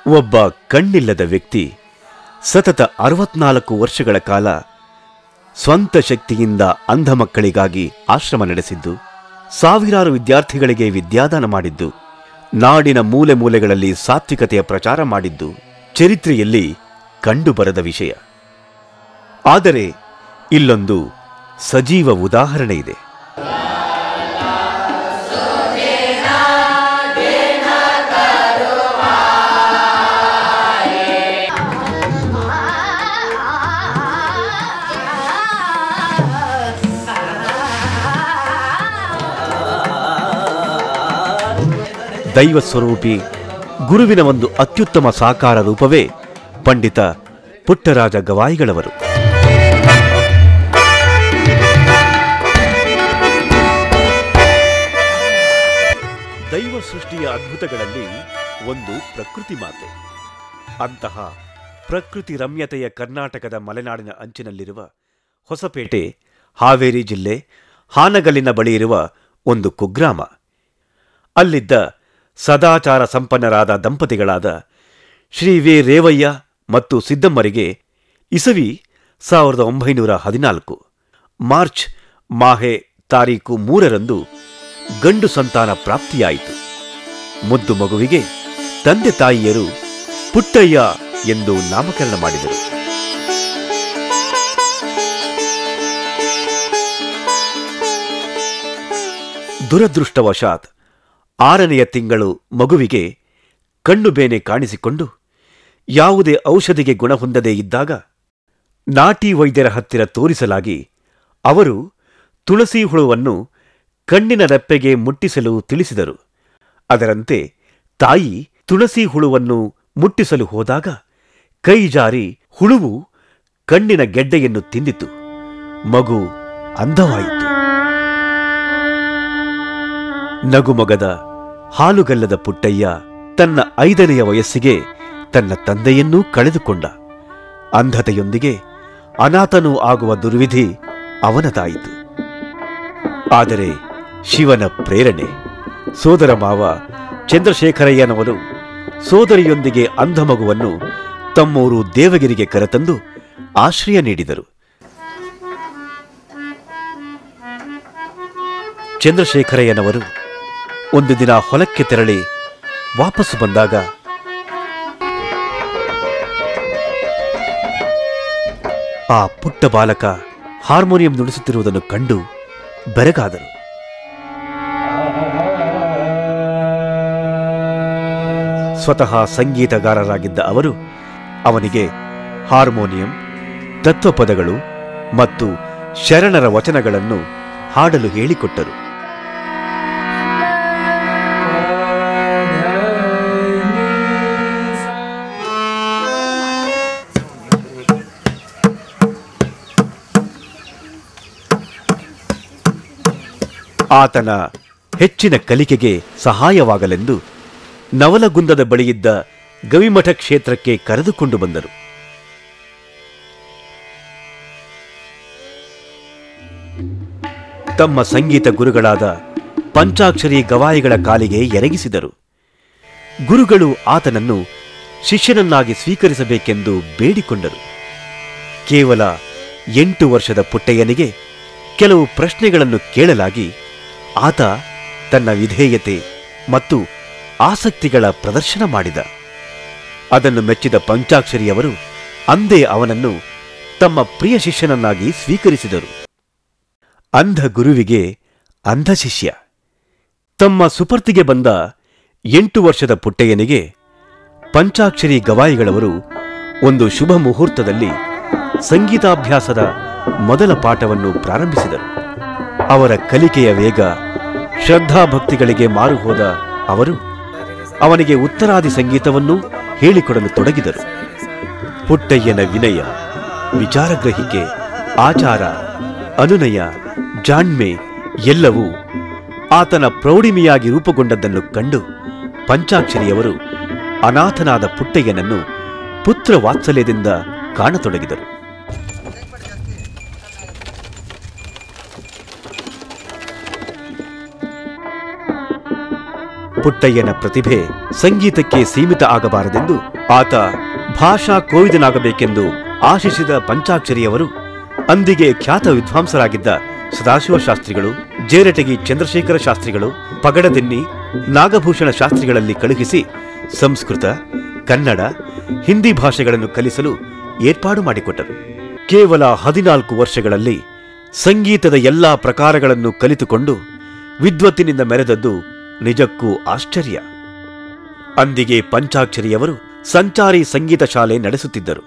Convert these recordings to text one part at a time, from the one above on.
ಒಬ್ಬ ಕಣ್ಣಿಲ್ಲದ ವ್ಯಕ್ತಿ ಸತತ ಅರವತ್ನಾಲ್ಕು ವರ್ಷಗಳ ಕಾಲ ಸ್ವಂತ ಶಕ್ತಿಯಿಂದ ಅಂಧ ಮಕ್ಕಳಿಗಾಗಿ ಆಶ್ರಮ ನಡೆಸಿದ್ದು ಸಾವಿರಾರು ವಿದ್ಯಾರ್ಥಿಗಳಿಗೆ ವಿದ್ಯಾದಾನ ಮಾಡಿದ್ದು ನಾಡಿನ ಮೂಲೆ ಮೂಲೆಗಳಲ್ಲಿ ಸಾತ್ವಿಕತೆಯ ಪ್ರಚಾರ ಮಾಡಿದ್ದು ಚರಿತ್ರೆಯಲ್ಲಿ ಕಂಡುಬರದ ವಿಷಯ ಆದರೆ ಇಲ್ಲೊಂದು ಸಜೀವ ಉದಾಹರಣೆ ಇದೆ ದೈವ ಸ್ವರೂಪಿ ಗುರುವಿನ ಒಂದು ಅತ್ಯುತ್ತಮ ಸಾಕಾರ ರೂಪವೇ ಪಂಡಿತ ಪುಟ್ಟರಾಜ ಗವಾಯಿಗಳವರು ದೈವ ಸೃಷ್ಟಿಯ ಅದ್ಭುತಗಳಲ್ಲಿ ಒಂದು ಪ್ರಕೃತಿ ಮಾತೆ ಅಂತಹ ಪ್ರಕೃತಿ ರಮ್ಯತೆಯ ಕರ್ನಾಟಕದ ಮಲೆನಾಡಿನ ಅಂಚಿನಲ್ಲಿರುವ ಹೊಸಪೇಟೆ ಹಾವೇರಿ ಜಿಲ್ಲೆ ಹಾನಗಲ್ಲಿನ ಬಳಿ ಇರುವ ಒಂದು ಕುಗ್ರಾಮ ಅಲ್ಲಿದ್ದ ಸದಾಚಾರ ಸಂಪನ್ನರಾದ ದಂಪತಿಗಳಾದ ಶ್ರೀ ವಿ ರೇವಯ್ಯ ಮತ್ತು ಸಿದ್ದಮ್ಮರಿಗೆ ಇಸವಿ ಸಾವಿರದ ಒಂಬೈನೂರ ಹದಿನಾಲ್ಕು ಮಾರ್ಚ್ ಮಾಹೆ ತಾರೀಕು ಮೂರರಂದು ಗಂಡು ಸಂತಾನ ಪ್ರಾಪ್ತಿಯಾಯಿತು ಮುದ್ದು ಮಗುವಿಗೆ ತಂದೆ ತಾಯಿಯರು ಪುಟ್ಟಯ್ಯ ಎಂದು ನಾಮಕರಣ ಮಾಡಿದರು ದುರದೃಷ್ಟವಶಾತ್ ಆರನೆಯ ತಿಂಗಳು ಮಗುವಿಗೆ ಕಣ್ಣು ಬೇನೆ ಕಾಣಿಸಿಕೊಂಡು ಯಾವುದೇ ಔಷಧಿಗೆ ಗುಣ ಹೊಂದದೇ ಇದ್ದಾಗ ನಾಟಿ ವೈದ್ಯರ ಹತ್ತಿರ ತೋರಿಸಲಾಗಿ ಅವರು ತುಳಸಿ ಹುಳುವನ್ನು ಕಣ್ಣಿನ ರೆಪ್ಪೆಗೆ ಮುಟ್ಟಿಸಲು ತಿಳಿಸಿದರು ಅದರಂತೆ ತಾಯಿ ತುಳಸಿ ಹುಳುವನ್ನು ಮುಟ್ಟಿಸಲು ಹೋದಾಗ ಕೈ ಜಾರಿ ಹುಳುವು ಕಣ್ಣಿನ ಗೆಡ್ಡೆಯನ್ನು ತಿಂದಿತು ಮಗು ಅಂಧವಾಯಿತು ನಗುಮೊಗದ ಹಾಲುಗಲ್ಲದ ಪುಟ್ಟಯ್ಯ ತನ್ನ ಐದನೆಯ ವಯಸ್ಸಿಗೆ ತನ್ನ ತಂದೆಯನ್ನೂ ಕಳೆದುಕೊಂಡ ಅಂಧತೆಯೊಂದಿಗೆ ಅನಾಥನೂ ಆಗುವ ದುರ್ವಿಧಿ ಅವನದಾಯಿತು ಆದರೆ ಶಿವನ ಪ್ರೇರಣೆ ಸೋದರ ಮಾವ ಚಂದ್ರಶೇಖರಯ್ಯನವರು ಸೋದರಿಯೊಂದಿಗೆ ಅಂಧ ಮಗುವನ್ನು ತಮ್ಮೂರು ದೇವಗಿರಿಗೆ ಕರೆತಂದು ಆಶ್ರಯ ನೀಡಿದರು ಚಂದ್ರಶೇಖರಯ್ಯನವರು ಒಂದು ದಿನ ಹೊಲಕ್ಕೆ ತೆರಳಿ ವಾಪಸ್ಸು ಬಂದಾಗ ಆ ಪುಟ್ಟ ಬಾಲಕ ಹಾರ್ಮೋನಿಯಂ ನುಡಿಸುತ್ತಿರುವುದನ್ನು ಕಂಡು ಬೆರಗಾದರು ಸ್ವತಃ ಸಂಗೀತಗಾರರಾಗಿದ್ದ ಅವರು ಅವನಿಗೆ ಹಾರ್ಮೋನಿಯಂ ತತ್ವಪದಗಳು ಮತ್ತು ಶರಣರ ವಚನಗಳನ್ನು ಹಾಡಲು ಹೇಳಿಕೊಟ್ಟರು ಆತನ ಹೆಚ್ಚಿನ ಕಲಿಕೆಗೆ ಸಹಾಯವಾಗಲೆಂದು ನವಲಗುಂದದ ಬಳಿಯಿದ್ದ ಗವಿಮಠ ಕ್ಷೇತ್ರಕ್ಕೆ ಕರೆದುಕೊಂಡು ಬಂದರು ತಮ್ಮ ಸಂಗೀತ ಗುರುಗಳಾದ ಪಂಚಾಕ್ಷರಿ ಗವಾಯಿಗಳ ಕಾಲಿಗೆ ಎರಗಿಸಿದರು ಗುರುಗಳು ಆತನನ್ನು ಶಿಷ್ಯನನ್ನಾಗಿ ಸ್ವೀಕರಿಸಬೇಕೆಂದು ಬೇಡಿಕೊಂಡರು ಕೇವಲ ಎಂಟು ವರ್ಷದ ಪುಟ್ಟಯ್ಯನಿಗೆ ಕೆಲವು ಪ್ರಶ್ನೆಗಳನ್ನು ಕೇಳಲಾಗಿ ಆತ ತನ್ನ ವಿಧೇಯತೆ ಮತ್ತು ಆಸಕ್ತಿಗಳ ಪ್ರದರ್ಶನ ಮಾಡಿದ ಅದನ್ನು ಮೆಚ್ಚಿದ ಪಂಚಾಕ್ಷರಿಯವರು ಅಂದೇ ಅವನನ್ನು ತಮ್ಮ ಪ್ರಿಯ ಶಿಷ್ಯನನ್ನಾಗಿ ಸ್ವೀಕರಿಸಿದರು ಅಂಧ ಗುರುವಿಗೆ ಅಂಧ ಶಿಷ್ಯ ತಮ್ಮ ಸುಪರ್ತಿಗೆ ಬಂದ ಎಂಟು ವರ್ಷದ ಪುಟ್ಟಯ್ಯನಿಗೆ ಪಂಚಾಕ್ಷರಿ ಗವಾಯಿಗಳವರು ಒಂದು ಶುಭ ಮುಹೂರ್ತದಲ್ಲಿ ಸಂಗೀತಾಭ್ಯಾಸದ ಮೊದಲ ಪಾಠವನ್ನು ಪ್ರಾರಂಭಿಸಿದರು ಅವರ ಕಲಿಕೆಯ ವೇಗ ಶ್ರದ್ಧಾಭಕ್ತಿಗಳಿಗೆ ಮಾರು ಹೋದ ಅವರು ಅವನಿಗೆ ಉತ್ತರಾದಿ ಸಂಗೀತವನ್ನು ಹೇಳಿಕೊಡಲು ತೊಡಗಿದರು ಪುಟ್ಟಯ್ಯನ ವಿನಯ ವಿಚಾರಗ್ರಹಿಕೆ ಆಚಾರ ಅನುನಯ ಜಾಣ್ಮೆ ಎಲ್ಲವೂ ಆತನ ಪ್ರೌಢಿಮೆಯಾಗಿ ರೂಪುಗೊಂಡದ್ದನ್ನು ಕಂಡು ಪಂಚಾಕ್ಷರಿಯವರು ಅನಾಥನಾದ ಪುಟ್ಟಯ್ಯನನ್ನು ಪುತ್ರ ವಾತ್ಸಲ್ಯದಿಂದ ಕಾಣತೊಡಗಿದರು ಪುಟ್ಟಯ್ಯನ ಪ್ರತಿಭೆ ಸಂಗೀತಕ್ಕೆ ಸೀಮಿತ ಆಗಬಾರದೆಂದು ಆತ ಭಾಷಾ ಕೋವಿದನಾಗಬೇಕೆಂದು ಆಶಿಸಿದ ಪಂಚಾಕ್ಷರಿಯವರು ಅಂದಿಗೆ ಖ್ಯಾತ ವಿದ್ವಾಂಸರಾಗಿದ್ದ ಸದಾಶಿವ ಶಾಸ್ತ್ರಿಗಳು ಜೇರಟಗಿ ಚಂದ್ರಶೇಖರ ಶಾಸ್ತ್ರಿಗಳು ಪಗಡದಿನ್ನಿ ನಾಗಭೂಷಣ ಶಾಸ್ತ್ರಿಗಳಲ್ಲಿ ಕಳುಹಿಸಿ ಸಂಸ್ಕೃತ ಕನ್ನಡ ಹಿಂದಿ ಭಾಷೆಗಳನ್ನು ಕಲಿಸಲು ಏರ್ಪಾಡು ಮಾಡಿಕೊಟ್ಟರು ಕೇವಲ ಹದಿನಾಲ್ಕು ವರ್ಷಗಳಲ್ಲಿ ಸಂಗೀತದ ಎಲ್ಲಾ ಪ್ರಕಾರಗಳನ್ನು ಕಲಿತುಕೊಂಡು ವಿದ್ವತ್ತಿನಿಂದ ಮೆರೆದದ್ದು ನಿಜಕ್ಕೂ ಆಶ್ಚರ್ಯ ಅಂದಿಗೆ ಪಂಚಾಕ್ಷರಿಯವರು ಸಂಚಾರಿ ಸಂಗೀತ ಶಾಲೆ ನಡೆಸುತ್ತಿದ್ದರು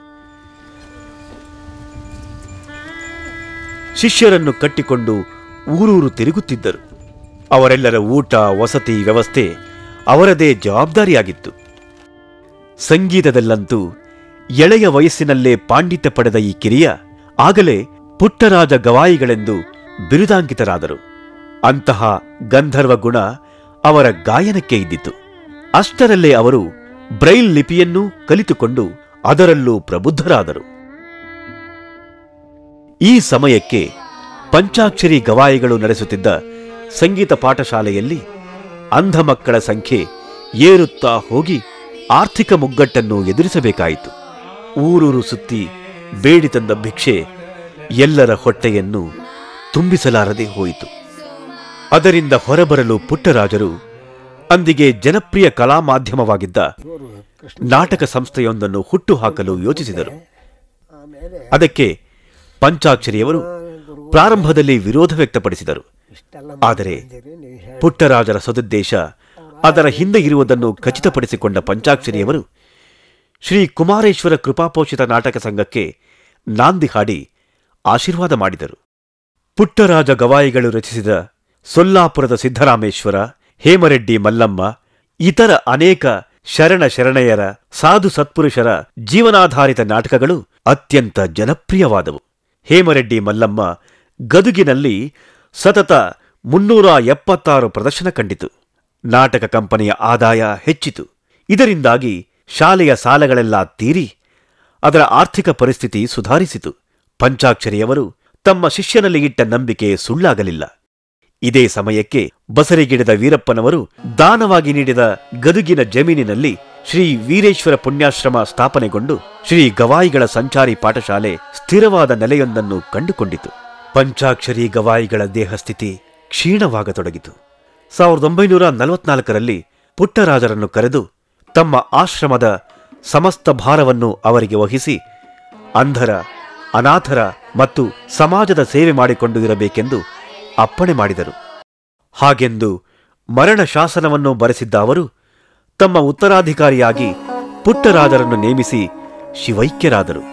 ಶಿಷ್ಯರನ್ನು ಕಟ್ಟಿಕೊಂಡು ಊರೂರು ತಿರುಗುತ್ತಿದ್ದರು ಅವರೆಲ್ಲರ ಊಟ ವಸತಿ ವ್ಯವಸ್ಥೆ ಅವರದೇ ಜವಾಬ್ದಾರಿಯಾಗಿತ್ತು ಸಂಗೀತದಲ್ಲಂತೂ ಎಳೆಯ ವಯಸ್ಸಿನಲ್ಲೇ ಪಾಂಡಿತ್ಯ ಪಡೆದ ಈ ಕಿರಿಯ ಆಗಲೇ ಪುಟ್ಟರಾಜ ಗವಾಯಿಗಳೆಂದು ಬಿರುದಾಂಕಿತರಾದರು ಅಂತಹ ಗಂಧರ್ವ ಗುಣ ಅವರ ಗಾಯನಕ್ಕೆ ಇದ್ದಿತು ಅಷ್ಟರಲ್ಲೇ ಅವರು ಬ್ರೈಲ್ ಲಿಪಿಯನ್ನೂ ಕಲಿತುಕೊಂಡು ಅದರಲ್ಲೂ ಪ್ರಬುದ್ಧರಾದರು ಈ ಸಮಯಕ್ಕೆ ಪಂಚಾಕ್ಷರಿ ಗವಾಯಿಗಳು ನಡೆಸುತ್ತಿದ್ದ ಸಂಗೀತ ಪಾಠಶಾಲೆಯಲ್ಲಿ ಅಂಧ ಮಕ್ಕಳ ಸಂಖ್ಯೆ ಏರುತ್ತಾ ಹೋಗಿ ಆರ್ಥಿಕ ಮುಗ್ಗಟ್ಟನ್ನು ಎದುರಿಸಬೇಕಾಯಿತು ಊರೂರು ಸುತ್ತಿ ಬೇಡಿ ತಂದ ಭಿಕ್ಷೆ ಎಲ್ಲರ ಹೊಟ್ಟೆಯನ್ನು ತುಂಬಿಸಲಾರದೆ ಹೋಯಿತು ಅದರಿಂದ ಹೊರಬರಲು ಪುಟ್ಟರಾಜರು ಅಂದಿಗೆ ಜನಪ್ರಿಯ ಕಲಾ ಮಾಧ್ಯಮವಾಗಿದ್ದ ನಾಟಕ ಸಂಸ್ಥೆಯೊಂದನ್ನು ಹುಟ್ಟುಹಾಕಲು ಯೋಚಿಸಿದರು ಆಮೇಲೆ ಅದಕ್ಕೆ ಪಂಚಾಕ್ಷರಿಯವರು ಪ್ರಾರಂಭದಲ್ಲಿ ವಿರೋಧ ವ್ಯಕ್ತಪಡಿಸಿದರು ಇಷ್ಟೆಲ್ಲ ಆದರೆ ಮಾಡಿದ್ದೀರಿ, ನೀವು ಹೇಳಿ ಪುಟ್ಟರಾಜರ ಸದುದ್ದೇಶ ಅದರ ಹಿಂದೆ ಇರುವುದನ್ನು ಖಚಿತಪಡಿಸಿಕೊಂಡ ಪಂಚಾಕ್ಷರಿಯವರು ಶ್ರೀ ಕುಮಾರೇಶ್ವರ ಕೃಪಾಪೋಷಿತ ನಾಟಕ ಸಂಘಕ್ಕೆ ನಾಂದಿ ಹಾಡಿ ಆಶೀರ್ವಾದ ಮಾಡಿದರು ಪುಟ್ಟರಾಜ ಗವಾಯಿಗಳು ರಚಿಸಿದ ಸೊಲ್ಲಾಪುರದ ಸಿದ್ದರಾಮೇಶ್ವರ ಹೇಮರೆಡ್ಡಿ ಮಲ್ಲಮ್ಮ ಇತರ ಅನೇಕ ಶರಣ ಶರಣೆಯರ ಸಾಧು ಸತ್ಪುರುಷರ ಜೀವನಾಧಾರಿತ ನಾಟಕಗಳು ಅತ್ಯಂತ ಜನಪ್ರಿಯವಾದವು ಹೇಮರೆಡ್ಡಿ ಮಲ್ಲಮ್ಮ ಗದುಗಿನಲ್ಲಿ ಸತತ ಮುನ್ನೂರ ಎಪ್ಪತ್ತಾರು ಪ್ರದರ್ಶನ ಕಂಡಿತು ನಾಟಕ ಕಂಪನಿಯ ಆದಾಯ ಹೆಚ್ಚಿತು ಇದರಿಂದಾಗಿ ಶಾಲೆಯ ಸಾಲಗಳೆಲ್ಲ ತೀರಿ ಅದರ ಆರ್ಥಿಕ ಪರಿಸ್ಥಿತಿ ಸುಧಾರಿಸಿತು ಪಂಚಾಕ್ಷರಿಯವರು ತಮ್ಮ ಶಿಷ್ಯನಲ್ಲಿ ಇಟ್ಟ ನಂಬಿಕೆ ಸುಳ್ಳಾಗಲಿಲ್ಲ ಇದೇ ಸಮಯಕ್ಕೆ ಬಸರಿಗಿಡದ ವೀರಪ್ಪನವರು ದಾನವಾಗಿ ನೀಡಿದ ಗದುಗಿನ ಜಮೀನಿನಲ್ಲಿ ಶ್ರೀ ವೀರೇಶ್ವರ ಪುಣ್ಯಾಶ್ರಮ ಸ್ಥಾಪನೆಗೊಂಡು ಶ್ರೀ ಗವಾಯಿಗಳ ಸಂಚಾರಿ ಪಾಠಶಾಲೆ ಸ್ಥಿರವಾದ ನೆಲೆಯೊಂದನ್ನು ಕಂಡುಕೊಂಡಿತು ಪಂಚಾಕ್ಷರಿ ಗವಾಯಿಗಳ ದೇಹಸ್ಥಿತಿ ಕ್ಷೀಣವಾಗತೊಡಗಿತು ಸಾವಿರದ ಒಂಬೈನೂರ ನಲವತ್ನಾಲ್ಕರಲ್ಲಿ ಪುಟ್ಟರಾಜರನ್ನು ಕರೆದು ತಮ್ಮ ಆಶ್ರಮದ ಸಮಸ್ತ ಭಾರವನ್ನು ಅವರಿಗೆ ವಹಿಸಿ ಅಂಧರ ಅನಾಥರ ಮತ್ತು ಸಮಾಜದ ಸೇವೆ ಮಾಡಿಕೊಂಡು ಇರಬೇಕೆಂದು ಅಪ್ಪಣೆ ಮಾಡಿದರು ಹಾಗೆಂದು ಮರಣ ಶಾಸನವನ್ನು ಬರೆಸಿದ್ದ ಅವರು ತಮ್ಮ ಉತ್ತರಾಧಿಕಾರಿಯಾಗಿ ಪುಟ್ಟರಾಜರನ್ನು ನೇಮಿಸಿ ಶಿವೈಕ್ಯರಾದರು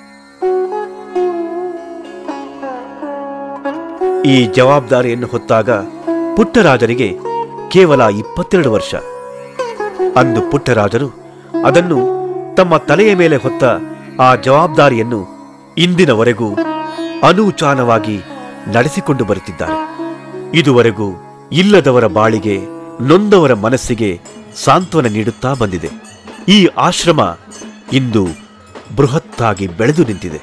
ಈ ಜವಾಬ್ದಾರಿಯನ್ನು ಹೊತ್ತಾಗ ಪುಟ್ಟರಾಜರಿಗೆ ಕೇವಲ ಇಪ್ಪತ್ತೆರಡು ವರ್ಷ ಅಂದು ಪುಟ್ಟರಾಜರು ಅದನ್ನು ತಮ್ಮ ತಲೆಯ ಮೇಲೆ ಹೊತ್ತ ಆ ಜವಾಬ್ದಾರಿಯನ್ನು ಇಂದಿನವರೆಗೂ ಅನೂಚಾನವಾಗಿ ನಡೆಸಿಕೊಂಡು ಬರುತ್ತಿದ್ದಾರೆ ಇದುವರೆಗೂ ಇಲ್ಲದವರ ಬಾಳಿಗೆ ನೊಂದವರ ಮನಸ್ಸಿಗೆ ಸಾಂತ್ವನ ನೀಡುತ್ತಾ ಬಂದಿದೆ ಈ ಆಶ್ರಮ ಇಂದು ಬೃಹತ್ತಾಗಿ ಬೆಳೆದು ನಿಂತಿದೆ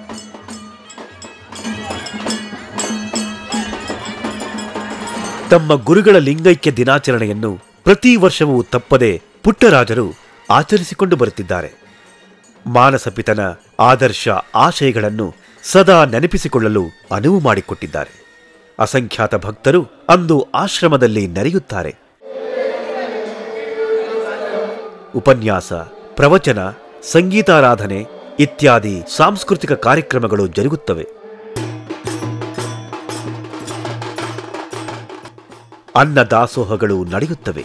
ತಮ್ಮ ಗುರುಗಳ ಲಿಂಗೈಕ್ಯ ದಿನಾಚರಣೆಯನ್ನು ಪ್ರತಿ ವರ್ಷವೂ ತಪ್ಪದೆ ಪುಟ್ಟರಾಜರು ಆಚರಿಸಿಕೊಂಡು ಬರುತ್ತಿದ್ದಾರೆ ಮಾನಸಪಿತನ ಆದರ್ಶ ಆಶಯಗಳನ್ನು ಸದಾ ನೆನಪಿಸಿಕೊಳ್ಳಲು ಅನುವು ಮಾಡಿಕೊಟ್ಟಿದ್ದಾರೆ ಅಸಂಖ್ಯಾತ ಭಕ್ತರು ಅಂದು ಆಶ್ರಮದಲ್ಲಿ ನೆರೆಯುತ್ತಾರೆ ಉಪನ್ಯಾಸ ಪ್ರವಚನ ಸಂಗೀತಾರಾಧನೆ ಇತ್ಯಾದಿ ಸಾಂಸ್ಕೃತಿಕ ಕಾರ್ಯಕ್ರಮಗಳು ಜರುಗುತ್ತವೆ ಅನ್ನ ದಾಸೋಹಗಳು ನಡೆಯುತ್ತವೆ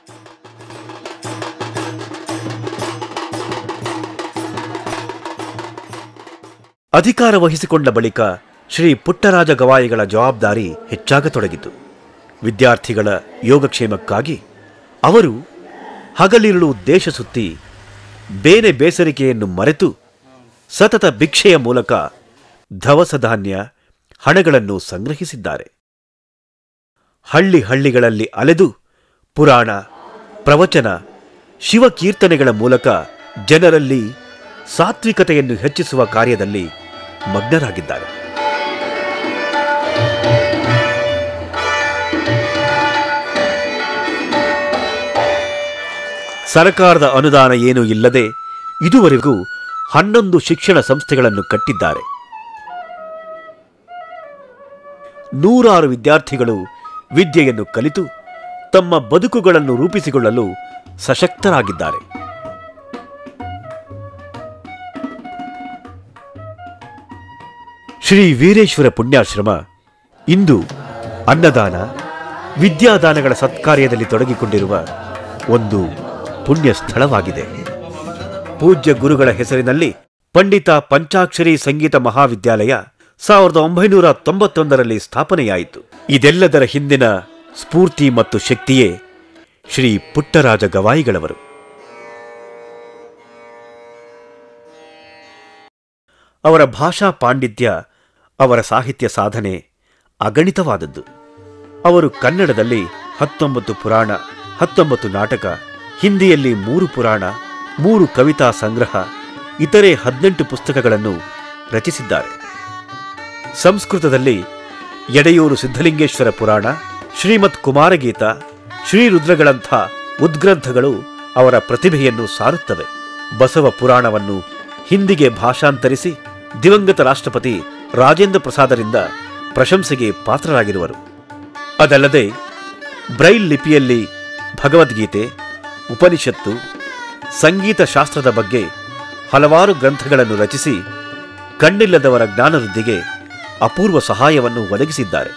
ಅಧಿಕಾರ ವಹಿಸಿಕೊಂಡ ಬಳಿಕ ಶ್ರೀ ಪುಟ್ಟರಾಜ ಗವಾಯಿಗಳ ಜವಾಬ್ದಾರಿ ಹೆಚ್ಚಾಗತೊಡಗಿತು ವಿದ್ಯಾರ್ಥಿಗಳ ಯೋಗಕ್ಷೇಮಕ್ಕಾಗಿ ಅವರು ಹಗಲಿರುಳು ದೇಶ ಸುತ್ತಿ ಬೇನೆ ಬೇಸರಿಕೆಯನ್ನು ಮರೆತು ಸತತ ಭಿಕ್ಷೆಯ ಮೂಲಕ ಧವಸ ಧಾನ್ಯ ಹಣಗಳನ್ನು ಸಂಗ್ರಹಿಸಿದ್ದಾರೆ ಹಳ್ಳಿ ಹಳ್ಳಿಗಳಲ್ಲಿ ಅಲೆದು ಪುರಾಣ ಪ್ರವಚನ ಶಿವಕೀರ್ತನೆಗಳ ಮೂಲಕ ಜನರಲ್ಲಿ ಸಾತ್ವಿಕತೆಯನ್ನು ಹೆಚ್ಚಿಸುವ ಕಾರ್ಯದಲ್ಲಿ ಮಗ್ನರಾಗಿದ್ದಾರೆ ಸರಕಾರದ ಅನುದಾನ ಏನೂ ಇಲ್ಲದೆ ಇದುವರೆಗೂ ಹನ್ನೊಂದು ಶಿಕ್ಷಣ ಸಂಸ್ಥೆಗಳನ್ನು ಕಟ್ಟಿದ್ದಾರೆ ನೂರಾರು ವಿದ್ಯಾರ್ಥಿಗಳು ವಿದ್ಯೆಯನ್ನು ಕಲಿತು ತಮ್ಮ ಬದುಕುಗಳನ್ನು ರೂಪಿಸಿಕೊಳ್ಳಲು ಸಶಕ್ತರಾಗಿದ್ದಾರೆ ಶ್ರೀ ವೀರೇಶ್ವರ ಪುಣ್ಯಾಶ್ರಮ ಇಂದು ಅನ್ನದಾನ ವಿದ್ಯಾದಾನಗಳ ಸತ್ಕಾರ್ಯದಲ್ಲಿ ತೊಡಗಿಕೊಂಡಿರುವ ಒಂದು ಪುಣ್ಯ ಸ್ಥಳವಾಗಿದೆ ಪೂಜ್ಯ ಗುರುಗಳ ಹೆಸರಿನಲ್ಲಿ ಪಂಡಿತ ಪಂಚಾಕ್ಷರಿ ಸಂಗೀತ ಮಹಾವಿದ್ಯಾಲಯ ಸಾವಿರದ ಒಂಬೈನೂರ ತೊಂಬತ್ತೊಂದರಲ್ಲಿ ಸ್ಥಾಪನೆಯಾಯಿತು ಇದೆಲ್ಲದರ ಹಿಂದಿನ ಸ್ಫೂರ್ತಿ ಮತ್ತು ಶಕ್ತಿಯೇ ಶ್ರೀ ಪುಟ್ಟರಾಜ ಗವಾಯಿಗಳವರು ಅವರ ಭಾಷಾ ಪಾಂಡಿತ್ಯ ಅವರ ಸಾಹಿತ್ಯ ಸಾಧನೆ ಅಗಣಿತವಾದದ್ದು ಅವರು ಕನ್ನಡದಲ್ಲಿ ಹತ್ತೊಂಬತ್ತು ಪುರಾಣ ಹತ್ತೊಂಬತ್ತು ನಾಟಕ ಹಿಂದಿಯಲ್ಲಿ ಮೂರು ಪುರಾಣ ಮೂರು ಕವಿತಾ ಸಂಗ್ರಹ ಇತರೆ ಹದಿನೆಂಟು ಪುಸ್ತಕಗಳನ್ನು ರಚಿಸಿದ್ದಾರೆ ಸಂಸ್ಕೃತದಲ್ಲಿ ಎಡೆಯೂರು ಸಿದ್ಧಲಿಂಗೇಶ್ವರ ಪುರಾಣ ಶ್ರೀಮತ್ ಕುಮಾರಗೀತ ಶ್ರೀರುದ್ರಗಳಂಥ ಉದ್ಗ್ರಂಥಗಳು ಅವರ ಪ್ರತಿಭೆಯನ್ನು ಸಾರುತ್ತವೆ ಬಸವ ಪುರಾಣವನ್ನು ಹಿಂದಿಗೆ ಭಾಷಾಂತರಿಸಿ ದಿವಂಗತ ರಾಷ್ಟ್ರಪತಿ ರಾಜೇಂದ್ರ ಪ್ರಸಾದರಿಂದ ಪ್ರಶಂಸೆಗೆ ಪಾತ್ರರಾಗಿರುವರು ಅದಲ್ಲದೆ ಬ್ರೈಲ್ ಲಿಪಿಯಲ್ಲಿ ಭಗವದ್ಗೀತೆ ಉಪನಿಷತ್ತು ಸಂಗೀತ ಶಾಸ್ತ್ರದ ಬಗ್ಗೆ ಹಲವಾರು ಗ್ರಂಥಗಳನ್ನು ರಚಿಸಿ ಕಣ್ಣಿಲ್ಲದವರ ಜ್ಞಾನವೃದ್ಧಿಗೆ ಅಪೂರ್ವ ಸಹಾಯವನ್ನು ಒದಗಿಸಿದ್ದಾರೆ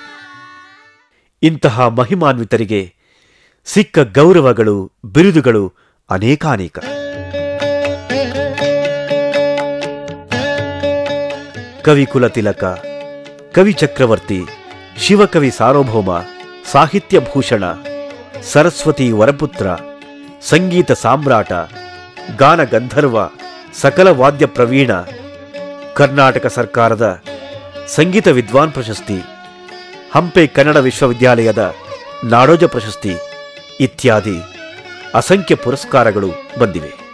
ಇಂತಹ ಮಹಿಮಾನ್ವಿತರಿಗೆ ಸಿಕ್ಕ ಗೌರವಗಳು ಬಿರುದುಗಳು ಅನೇಕಾನೇಕ ಕವಿಕುಲ ತಿಲಕ ಕವಿ ಚಕ್ರವರ್ತಿ ಶಿವಕವಿ ಸಾರ್ವಭೌಮ ಸಾಹಿತ್ಯ ಭೂಷಣ ಸರಸ್ವತಿ ವರಪುತ್ರ ಸಂಗೀತ ಸಾಮ್ರಾಟ ಗಾನ ಗಂಧರ್ವ ಸಕಲ ವಾದ್ಯ ಪ್ರವೀಣ ಕರ್ನಾಟಕ ಸರ್ಕಾರದ ಸಂಗೀತ ವಿದ್ವಾನ್ ಪ್ರಶಸ್ತಿ ಹಂಪೆ ಕನ್ನಡ ವಿಶ್ವವಿದ್ಯಾಲಯದ ನಾಡೋಜ ಪ್ರಶಸ್ತಿ ಇತ್ಯಾದಿ ಅಸಂಖ್ಯ ಪುರಸ್ಕಾರಗಳು ಬಂದಿವೆ